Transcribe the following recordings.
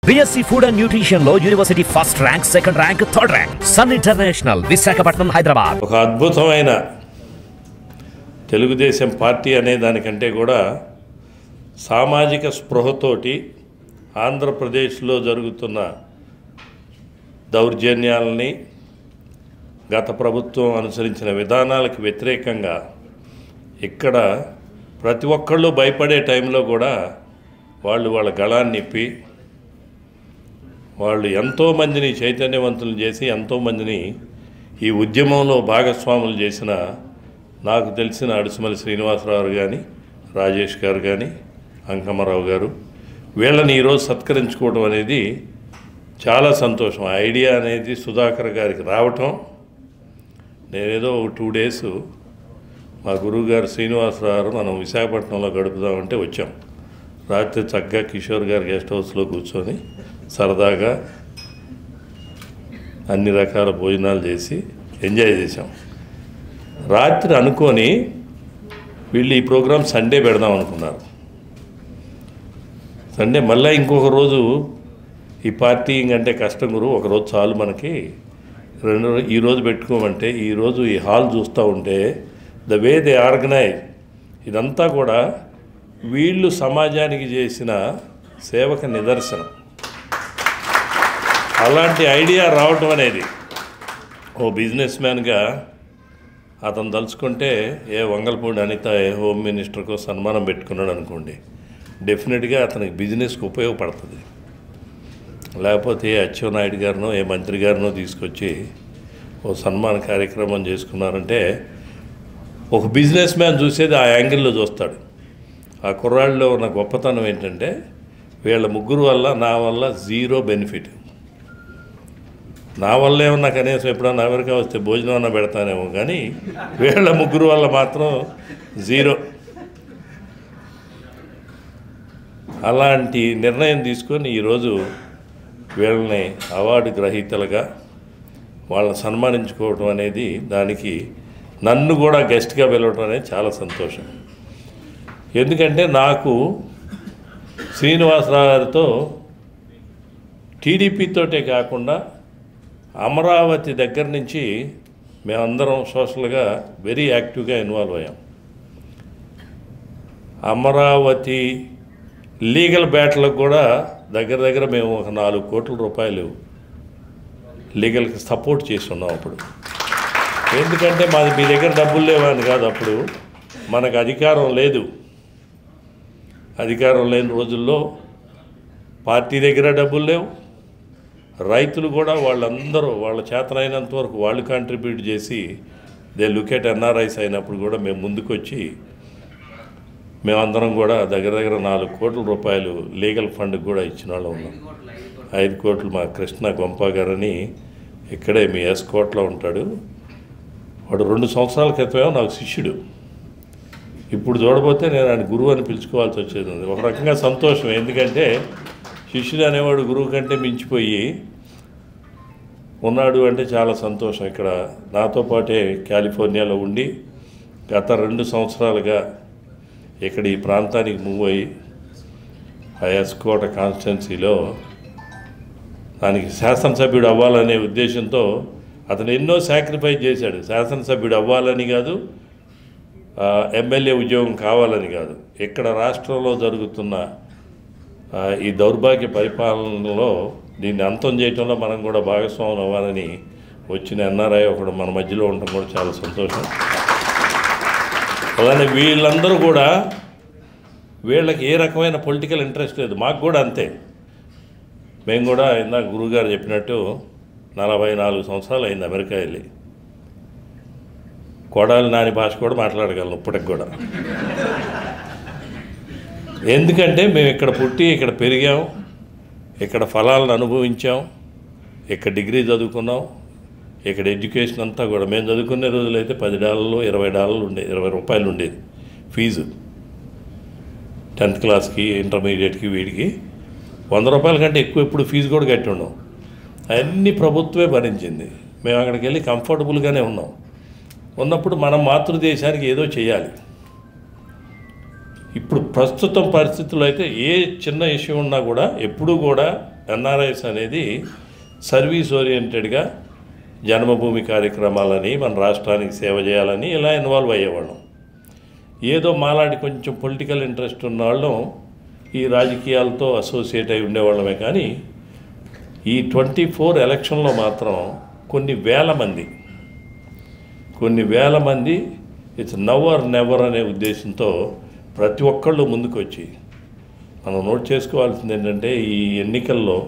BSc food and nutrition లో university first rank second rank third rank Sun International Visakhapatnam Hyderabad ఒక అద్భుతమైన Telugu Desam party అనే దానికంటే కూడా సామాజిక స్పృహతోటి ఆంధ్రప్రదేశ్లో జరుగుతున్న దౌర్జన్యాలని గత ప్రభుత్వం అనుసరించిన విధానాలకు వ్యతిరేకంగా ఇక్కడ ప్రతి ఒక్కళ్ళు భయపడే టైంలో కూడా వాళ్ళు వాళ్ళ గళాన్ని ఇప్పి వాళ్ళు ఎంతోమందిని చైతన్యవంతులు చేసి ఎంతోమందిని ఈ ఉద్యమంలో భాగస్వాములు చేసిన నాకు తెలిసిన అడుసుమల్లి శ్రీనివాసరావు కానీ రాజేష్ గారు కానీ అంకమ్మరావు గారు వీళ్ళని ఈరోజు సత్కరించుకోవడం అనేది చాలా సంతోషం ఆ ఐడియా అనేది సుధాకర్ గారికి రావటం నేనేదో ఒక టూ డేస్ మా గురువు గారు శ్రీనివాసరావు గారు మనం విశాఖపట్నంలో గడుపుదామంటే వచ్చాం రాత్రి చక్కగా కిషోర్ గారి గెస్ట్ హౌస్లో కూర్చొని సరదాగా అన్ని రకాల భోజనాలు చేసి ఎంజాయ్ చేసాం రాత్రి అనుకొని వీళ్ళు ఈ ప్రోగ్రాం సండే పెడదాం అనుకున్నారు సండే మళ్ళీ ఇంకొక రోజు ఈ పార్టీ ఇంకంటే కష్టం గురు ఒక రోజు చాలు మనకి రెండు రో- ఈ రోజు పెట్టుకోమంటే ఈ రోజు ఈ హాల్ చూస్తూ ఉంటే ద వే దే ఆర్గనైజ్ ఇదంతా కూడా వీళ్ళు సమాజానికి చేసిన సేవక నిదర్శనం అలాంటి ఐడియా రావటం అనేది ఓ బిజినెస్ మ్యాన్గా అతను తలుచుకుంటే ఏ వంగల్పూడి అనిత ఏ హోమ్ మినిస్టర్కో సన్మానం పెట్టుకున్నాడు అనుకోండి డెఫినెట్గా అతనికి బిజినెస్కి ఉపయోగపడుతుంది లేకపోతే ఏ అచ్చెన్నాయుడు గారినో ఏ మంత్రి గారినో తీసుకొచ్చి ఓ సన్మాన కార్యక్రమం చేసుకున్నారంటే ఒక బిజినెస్ మ్యాన్ చూసేది ఆ యాంగిల్లో చూస్తాడు ఆ కుర్రాళ్ళలో ఉన్న గొప్పతనం ఏంటంటే వీళ్ళ ముగ్గురు వల్ల నా వల్ల జీరో బెనిఫిట్ నా వల్ల ఏమన్నా కనీసం ఎప్పుడన్నా అమెరికా వస్తే భోజనం అన్నా పెడతానేమో కానీ వీళ్ళ ముగ్గురు వల్ల మాత్రం జీరో అలాంటి నిర్ణయం తీసుకొని ఈరోజు వీళ్ళని అవార్డు గ్రహీతలుగా వాళ్ళని సన్మానించుకోవటం అనేది దానికి నన్ను కూడా గెస్ట్గా పిలవటం అనేది చాలా సంతోషం ఎందుకంటే నాకు శ్రీనివాసరావు గారితో టీడీపీతోటే కాకుండా అమరావతి దగ్గర నుంచి మేమందరం సోషల్గా వెరీ యాక్టివ్గా ఇన్వాల్వ్ అయ్యాం అమరావతి లీగల్ బ్యాట్లకు కూడా దగ్గర దగ్గర మేము ఒక నాలుగు కోట్ల రూపాయలు లీగల్కి సపోర్ట్ చేసి ఉన్నాం అప్పుడు ఎందుకంటే మాది మీ దగ్గర డబ్బులు లేవని కాదు అప్పుడు మనకు అధికారం లేదు అధికారం లేని రోజుల్లో పార్టీ దగ్గర డబ్బులు లేవు రైతులు కూడా వాళ్ళందరూ వాళ్ళ చేతనైనంత వరకు వాళ్ళు కాంట్రిబ్యూట్ చేసి దే లుక్ ఎట్ ఎన్ఆర్ఐస్ అయినప్పుడు కూడా మేము ముందుకొచ్చి మేమందరం కూడా దగ్గర దగ్గర నాలుగు కోట్ల రూపాయలు లీగల్ ఫండ్కి కూడా ఇచ్చిన వాళ్ళు ఉన్నాం ఐదు కోట్లు మా కృష్ణ గొంప గారని ఇక్కడే మీ ఎస్కోట్లో ఉంటాడు వాడు రెండు సంవత్సరాల క్రితమే నాకు శిష్యుడు ఇప్పుడు చూడబోతే నేను ఆయన గురువు అని పిలుచుకోవాల్సి వచ్చేది ఉంది ఒక రకంగా సంతోషం ఎందుకంటే శిష్యుడు అనేవాడు గురువు కంటే మించిపోయి ఉన్నాడు అంటే చాలా సంతోషం ఇక్కడ నాతో పాటే కాలిఫోర్నియాలో ఉండి గత రెండు సంవత్సరాలుగా ఇక్కడ ఈ ప్రాంతానికి మూవ్ అయ్యి ఆ ఎస్కోట కాన్స్టిట్యున్సీలో దానికి శాసనసభ్యుడు అవ్వాలనే ఉద్దేశంతో అతను ఎన్నో సాక్రిఫైస్ చేశాడు శాసనసభ్యుడు అవ్వాలని కాదు ఆ, ఎమ్మెల్యే ఉద్యోగం కావాలని కాదు ఇక్కడ రాష్ట్రంలో జరుగుతున్న ఆ, ఈ దౌర్భాగ్య పరిపాలనలో దీన్ని అంతం చేయటంలో మనం కూడా భాగస్వాములు అవ్వాలని వచ్చిన ఎన్ఆర్ఐ ఒకడు మన మధ్యలో ఉండటం కూడా చాలా సంతోషం అలానే వీళ్ళందరూ కూడా వీళ్ళకి ఏ రకమైన పొలిటికల్ ఇంట్రెస్ట్ లేదు మాకు కూడా అంతే మేము కూడా ఇందాక గురువుగారు చెప్పినట్టు నలభై నాలుగు సంవత్సరాలు అయింది అమెరికా వెళ్ళి కొడాలి నాని భాష కూడా మాట్లాడగలను ఇప్పటికి కూడా ఎందుకంటే మేము ఇక్కడ పుట్టి ఇక్కడ పెరిగాం ఇక్కడ ఫలాలను అనుభవించాం ఇక్కడ డిగ్రీ చదువుకున్నాం ఇక్కడ ఎడ్యుకేషన్ అంతా కూడా మేము చదువుకునే రోజులైతే పది డాలర్లు ఇరవై డాలర్లు ఉండేది ఇరవై రూపాయలు ఉండేది ఫీజు టెన్త్ క్లాస్కి ఇంటర్మీడియట్కి వీడికి వంద రూపాయల కంటే ఎక్కువ ఇప్పుడు ఫీజు కూడా కట్టి ఉన్నాం అన్ని ప్రభుత్వమే భరించింది మేము అక్కడికి వెళ్ళి కంఫర్టబుల్గానే ఉన్నాం ఉన్నప్పుడు మనం మాతృదేశానికి ఏదో చేయాలి ఇప్పుడు ప్రస్తుతం పరిస్థితుల్లో అయితే ఏ చిన్న ఇష్యూ ఉన్నా కూడా ఎప్పుడూ కూడా ఎన్ఆర్ఐస్ అనేది సర్వీస్ ఓరియంటెడ్గా జన్మభూమి కార్యక్రమాలని మన రాష్ట్రానికి సేవ చేయాలని ఇలా ఇన్వాల్వ్ అయ్యేవాళ్ళం ఏదో మాలాంటి కొంచెం పొలిటికల్ ఇంట్రెస్ట్ ఉన్న వాళ్ళం ఈ రాజకీయాలతో అసోసియేట్ అయి ఉండేవాళ్ళమే కానీ ఈ ట్వంటీ ఫోర్ ఎలక్షన్లో మాత్రం కొన్ని వేల మంది కొన్ని వేల మంది ఇట్స్ నవర్ నెవర్ అనే ఉద్దేశంతో ప్రతి ఒక్కళ్ళు ముందుకు వచ్చి మనం నోట్ చేసుకోవాల్సింది ఏంటంటే ఈ ఎన్నికల్లో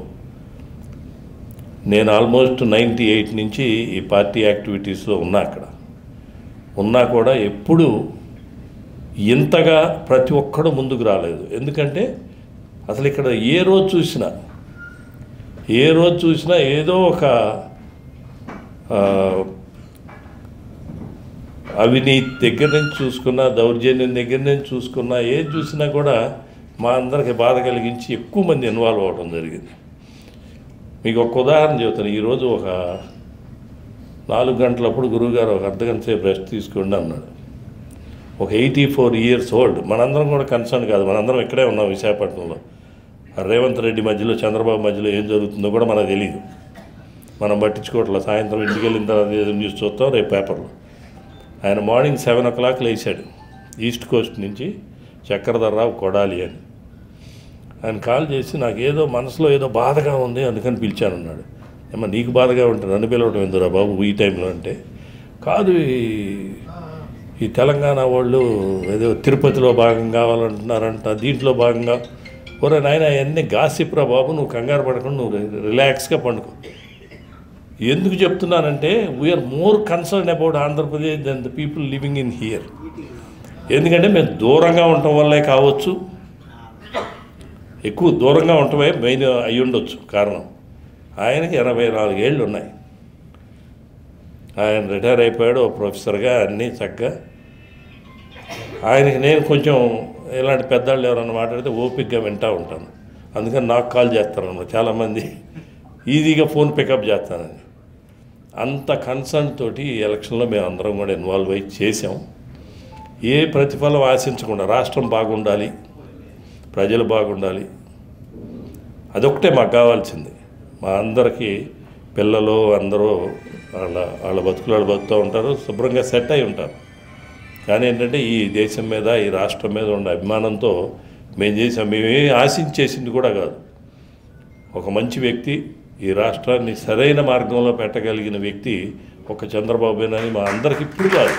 నేను ఆల్మోస్ట్ నైంటీ ఎయిట్ నుంచి ఈ పార్టీ యాక్టివిటీస్లో ఉన్నా అక్కడ ఉన్నా కూడా ఎప్పుడు ఇంతగా ప్రతి ఒక్కడు ముందుకు రాలేదు ఎందుకంటే అసలు ఇక్కడ ఏ రోజు చూసినా ఏ రోజు చూసినా ఏదో ఒక ఆ, అవినీతి దగ్గర నుంచి చూసుకున్నా దౌర్జన్యం దగ్గర నుంచి చూసుకున్నా ఏది చూసినా కూడా మా అందరికి బాధ కలిగించి ఎక్కువ మంది ఇన్వాల్వ్ అవ్వడం జరిగింది మీకు ఒక ఉదాహరణ చెబుతాను ఈరోజు ఒక నాలుగు గంటలప్పుడు గురువుగారు ఒక అర్ధ గంట సేపు రెస్ట్ తీసుకోండి అన్నాడు ఒక ఎయిటీ ఫోర్ ఇయర్స్ ఓల్డ్ మనందరం కూడా కన్సర్న్ కాదు మనందరం ఇక్కడే ఉన్నాం విశాఖపట్నంలో ఆ రేవంత్ రెడ్డి మధ్యలో చంద్రబాబు మధ్యలో ఏం జరుగుతుందో కూడా మనకు తెలియదు మనం పట్టించుకోవట్లేదు సాయంత్రం ఇంటికి వెళ్ళిన తర్వాత ఏదో న్యూస్ చూస్తాం రేపు పేపర్లో ఆయన మార్నింగ్ సెవెన్ ఓ క్లాక్ లేచాడు ఈస్ట్ కోస్ట్ నుంచి చక్రధర్రావు కొడాలి అని ఆయన కాల్ చేసి నాకు ఏదో మనసులో ఏదో బాధగా ఉంది అందుకని పిలిచాను అన్నాడు ఏమో నీకు బాధగా ఉంటే నన్ను పిలవడం ఎందురా బాబు ఈ టైంలో అంటే కాదు ఈ- ఈ తెలంగాణ వాళ్ళు ఏదో తిరుపతిలో భాగం కావాలంటున్నారంట దీంట్లో భాగంగా ఒరే నాయన అవన్నీ గాసిప్రా బాబు నువ్వు కంగారు పడకుండా నువ్వు రి- రిలాక్స్గా పండుకో ఎందుకు చెప్తున్నానంటే we are more concern about Andhra Pradesh than the people living in here ఎందుకంటే మేము దూరంగా ఉండటం వల్లే కావచ్చు ఎక్కువ దూరంగా ఉండటమే మెయిన్ అయి ఉండొచ్చు కారణం ఆయనకి ఎనభై నాలుగేళ్ళు ఉన్నాయి ఆయన రిటైర్ అయిపోయాడు ఓ ప్రొఫెసర్గా అన్నీ చక్కగా ఆయనకి నేను కొంచెం ఇలాంటి పెద్దవాళ్ళు ఎవరన్నా మాట్లాడితే ఓపిక్గా వింటూ ఉంటాను అందుకని నాకు కాల్ చేస్తారన్నమాట చాలామంది ఈజీగా ఫోన్ పికప్ చేస్తానని అంత కన్సర్న్ తోటి ఈ ఎలక్షన్లో మేము అందరం కూడా ఇన్వాల్వ్ అయ్యి చేసాం ఏ ప్రతిఫలం ఆశించకుండా రాష్ట్రం బాగుండాలి ప్రజలు బాగుండాలి అదొకటే మాకు కావాల్సింది మా అందరికీ పిల్లలు అందరూ వాళ్ళ వాళ్ళ బతుకులు వాళ్ళు బతుకుతూ ఉంటారు శుభ్రంగా సెట్ అయి ఉంటారు కానీ ఏంటంటే ఈ దేశం మీద ఈ రాష్ట్రం మీద ఉన్న అభిమానంతో మేము చేసాం మేమే ఆశించేసింది కూడా కాదు ఒక మంచి వ్యక్తి ఈ రాష్ట్రాన్ని సరైన మార్గంలో పెట్టగలిగిన వ్యక్తి ఒక చంద్రబాబునని మా అందరికి ఇప్పుడు కాదు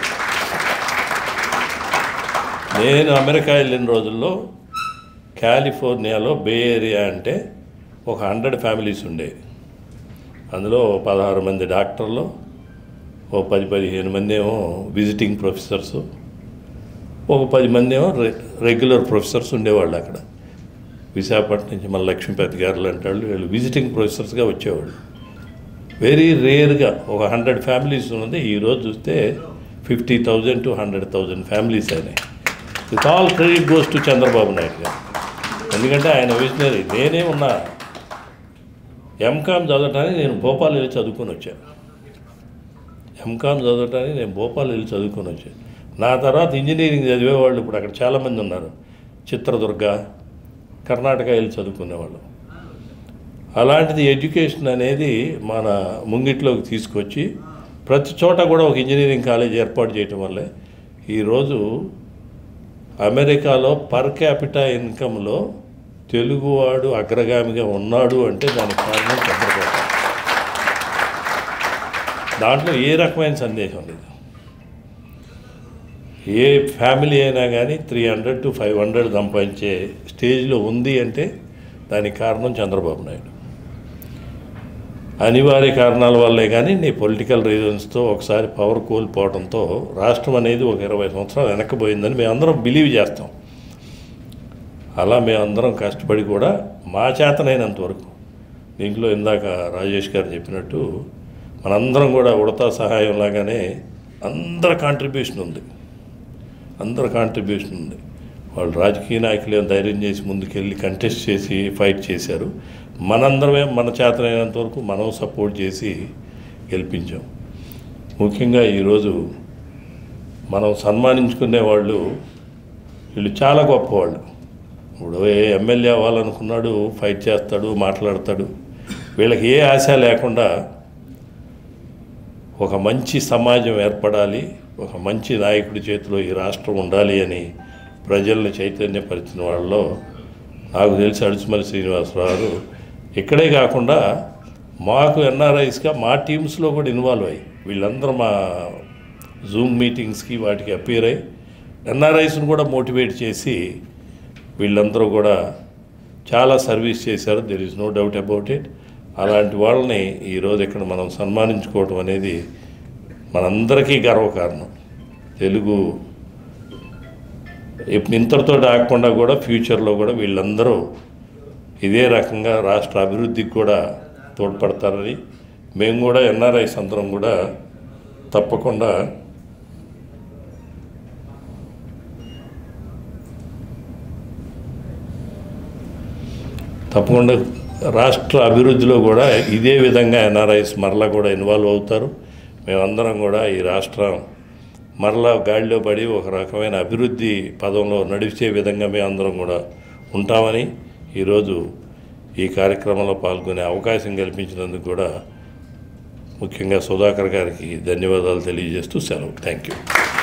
నేను అమెరికా వెళ్ళిన రోజుల్లో కాలిఫోర్నియాలో బే ఏరియా అంటే ఒక హండ్రెడ్ ఫ్యామిలీస్ ఉండేవి అందులో పదహారు మంది డాక్టర్లు ఓ పది పదిహేను మంది ఏమో విజిటింగ్ ప్రొఫెసర్స్ ఒక పది మంది ఏమో రె రెగ్యులర్ ప్రొఫెసర్స్ ఉండేవాళ్ళు అక్కడ విశాఖపట్నం నుంచి మన లక్ష్మీపతి గారు లాంటి వాళ్ళు వీళ్ళు విజిటింగ్ ప్రొఫెసర్స్గా వచ్చేవాళ్ళు వెరీ రేర్గా ఒక హండ్రెడ్ ఫ్యామిలీస్ ఉన్నది ఈరోజు చూస్తే fifty thousand to hundred thousand families అయినాయి with all credit goes to Chandrababu Naidu garu ఎందుకంటే ఆయన విజనరీ నేనే ఉన్నా ఎంకామ్ చదవటానికి నేను భోపాల్ వెళ్ళి చదువుకొని వచ్చాను ఎంకామ్ చదవటానికి నేను భోపాల్ వెళ్ళి చదువుకొని వచ్చాను నా తర్వాత ఇంజనీరింగ్ చదివేవాళ్ళు ఇప్పుడు అక్కడ చాలామంది ఉన్నారు చిత్రదుర్గ కర్ణాటక వెళ్ళి చదువుకునేవాళ్ళు అలాంటిది ఎడ్యుకేషన్ అనేది మన ముంగిట్లోకి తీసుకొచ్చి ప్రతి చోట కూడా ఒక ఇంజనీరింగ్ కాలేజ్ ఏర్పాటు చేయటం వల్లే ఈరోజు అమెరికాలో పర్ క్యాపిటా ఇన్కంలో తెలుగువాడు అగ్రగామిగా ఉన్నాడు అంటే దానికి కారణం చంద్రబాబు దాంట్లో ఏ రకమైన సందేశం లేదు ఏ ఫ్యామిలీ అయినా కానీ three hundred to five hundred సంపాదించే స్టేజ్లో ఉంది అంటే దానికి కారణం చంద్రబాబు నాయుడు అనివార్య కారణాల వల్లే కానీ నీ పొలిటికల్ రీజన్స్తో ఒకసారి పవర్ కోల్పోవడంతో రాష్ట్రం అనేది ఒక ఇరవై సంవత్సరాలు వెనక్కిపోయిందని మేమందరం బిలీవ్ చేస్తాం అలా మేమందరం కష్టపడి కూడా మా చేతనైనంత వరకు దీంట్లో ఇందాక రాజేష్ గారు చెప్పినట్టు మనందరం కూడా ఉడతా సహాయం లాగానే అందరి కాంట్రిబ్యూషన్ ఉంది అందరి కాంట్రిబ్యూషన్ ఉంది వాళ్ళు రాజకీయ నాయకులు ఏం ధైర్యం చేసి ముందుకెళ్ళి కంటెస్ట్ చేసి ఫైట్ చేశారు మనందరమే మన చేతనైనంత వరకు మనం సపోర్ట్ చేసి గెలిపించాం ముఖ్యంగా ఈరోజు మనం సన్మానించుకునే వాళ్ళు వీళ్ళు చాలా గొప్పవాళ్ళు ఇప్పుడు ఏ ఎమ్మెల్యే అవ్వాలనుకున్నాడు ఫైట్ చేస్తాడు మాట్లాడతాడు వీళ్ళకి ఏ ఆశ లేకుండా ఒక మంచి సమాజం ఏర్పడాలి ఒక మంచి నాయకుడి చేతిలో ఈ రాష్ట్రం ఉండాలి అని ప్రజల్ని చైతన్యపరిచిన వాళ్ళలో నాకు తెలిసి అడుచుమల్లి శ్రీనివాసరావు గారు ఇక్కడే కాకుండా మాకు ఎన్ఆర్ఐస్గా మా టీమ్స్లో కూడా ఇన్వాల్వ్ అయ్యి వీళ్ళందరూ మా జూమ్ మీటింగ్స్కి వాటికి అపీర్ అయ్యి ఎన్ఆర్ఐస్ని కూడా మోటివేట్ చేసి వీళ్ళందరూ కూడా చాలా సర్వీస్ చేశారు there is no doubt about it అలాంటి వాళ్ళని ఈరోజు ఇక్కడ మనం సన్మానించుకోవటం అనేది మనందరికీ గర్వకారణం తెలుగు ఇప్పుడు ఇంతటితో ఆగకుండా కూడా ఫ్యూచర్లో కూడా వీళ్ళందరూ ఇదే రకంగా రాష్ట్ర అభివృద్ధికి కూడా తోడ్పడతారని మేము కూడా ఎన్ఆర్ఐస్ అందరం కూడా తప్పకుండా తప్పకుండా రాష్ట్ర అభివృద్ధిలో కూడా ఇదే విధంగా ఎన్ఆర్ఐస్ మరలా కూడా ఇన్వాల్వ్ అవుతారు మేమందరం కూడా ఈ రాష్ట్రం మరలా గాడిలో పడి ఒక రకమైన అభివృద్ధి పదంలో నడిచే విధంగా మేమందరం కూడా ఉంటామని ఈరోజు ఈ కార్యక్రమంలో పాల్గొనే అవకాశం కల్పించినందుకు కూడా ముఖ్యంగా సుధాకర్ గారికి ధన్యవాదాలు తెలియజేస్తూ సెలవు థ్యాంక్ యూ